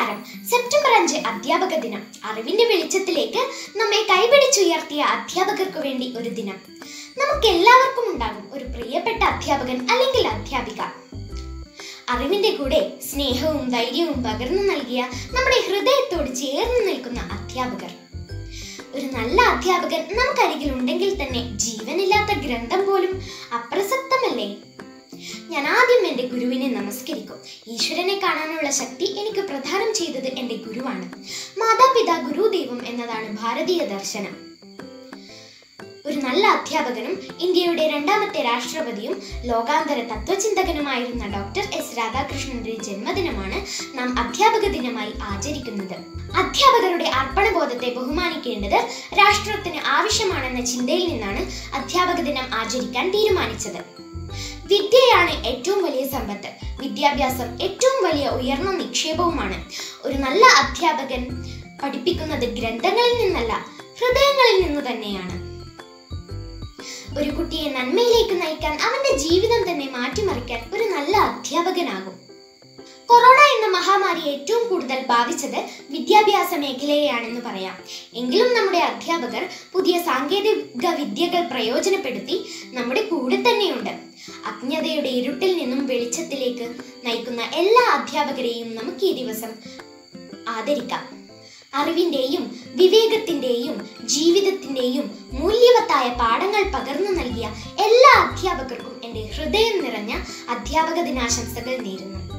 നമസ്കാരം സെപ്റ്റംബർ അഞ്ച് അധ്യാപക ദിനം അറിവിന്റെ വെളിച്ചത്തിലേക്ക് നമ്മെ കൈപിടിച്ചുയർത്തിയ അധ്യാപകർക്ക് വേണ്ടി ഒരു ദിനം നമുക്ക് എല്ലാവർക്കും ഉണ്ടാകും ഒരു പ്രിയപ്പെട്ട അധ്യാപകൻ അല്ലെങ്കിൽ അധ്യാപിക അറിവിന്റെ കൂടെ സ്നേഹവും ധൈര്യവും പകർന്നു നൽകിയ നമ്മുടെ ഹൃദയത്തോട് ചേർന്ന് നിൽക്കുന്ന അധ്യാപകർ ഒരു നല്ല അധ്യാപകൻ നമുക്കരികിൽ ഉണ്ടെങ്കിൽ തന്നെ ജീവനില്ലാത്ത ഗ്രന്ഥം പോലും അപ്രസക്തമല്ലേ ഞാൻ ആദ്യം എൻ്റെ ഗുരുവിനെ നമസ്കരിക്കും ഈശ്വരനെ കാണാനുള്ള ശക്തി എനിക്ക് പ്രദാനം ചെയ്തത് എൻ്റെ ഗുരുവാണ് മാതാപിതാ ഗുരുദൈവം എന്നതാണ് ഭാരതീയ ദർശനം ഒരു നല്ല അധ്യാപകനും ഇന്ത്യയുടെ രണ്ടാമത്തെ രാഷ്ട്രപതിയും ലോകാന്തര തത്വചിന്തകനുമായിരുന്ന ഡോക്ടർ എസ് രാധാകൃഷ്ണന്റെ ജന്മദിനമാണ് നാം അധ്യാപക ദിനമായി ആചരിക്കുന്നത് അധ്യാപകരുടെ അർപ്പണബോധത്തെ ബഹുമാനിക്കേണ്ടത് രാഷ്ട്രത്തിന് ആവശ്യമാണെന്ന ചിന്തയിൽ നിന്നാണ് അധ്യാപക ദിനം ആചരിക്കാൻ തീരുമാനിച്ചത് വിദ്യയാണ് ഏറ്റവും വലിയ സമ്പത്ത് വിദ്യാഭ്യാസം ഏറ്റവും വലിയ ഉയർന്ന നിക്ഷേപവുമാണ് ഒരു നല്ല അധ്യാപകൻ പഠിപ്പിക്കുന്നത് ഗ്രന്ഥങ്ങളിൽ നിന്നല്ല ഹൃദയങ്ങളിൽ നിന്ന് തന്നെയാണ് ഒരു കുട്ടിയെ നന്മയിലേക്ക് നയിക്കാൻ അവന്റെ ജീവിതം തന്നെ മാറ്റിമറിക്കാൻ ഒരു നല്ല അധ്യാപകനാകും കൊറോണ എന്ന മഹാമാരി ഏറ്റവും കൂടുതൽ ബാധിച്ചത് വിദ്യാഭ്യാസ മേഖലയെയാണെന്ന് പറയാം എങ്കിലും നമ്മുടെ അധ്യാപകർ പുതിയ സാങ്കേതിക വിദ്യകൾ പ്രയോജനപ്പെടുത്തി നമ്മുടെ കൂടെ തന്നെയുണ്ട് അജ്ഞതയുടെ ഇരുട്ടിൽ നിന്നും വെളിച്ചത്തിലേക്ക് നയിക്കുന്ന എല്ലാ അധ്യാപകരെയും നമുക്ക് ഈ ദിവസം ആദരിക്കാം അറിവിന്റെയും വിവേകത്തിന്റെയും ജീവിതത്തിന്റെയും മൂല്യവത്തായ പാഠങ്ങൾ പകർന്നു നൽകിയ എല്ലാ അധ്യാപകർക്കും എൻ്റെ ഹൃദയം നിറഞ്ഞ അധ്യാപക ദിനാശംസകൾ നേരുന്നു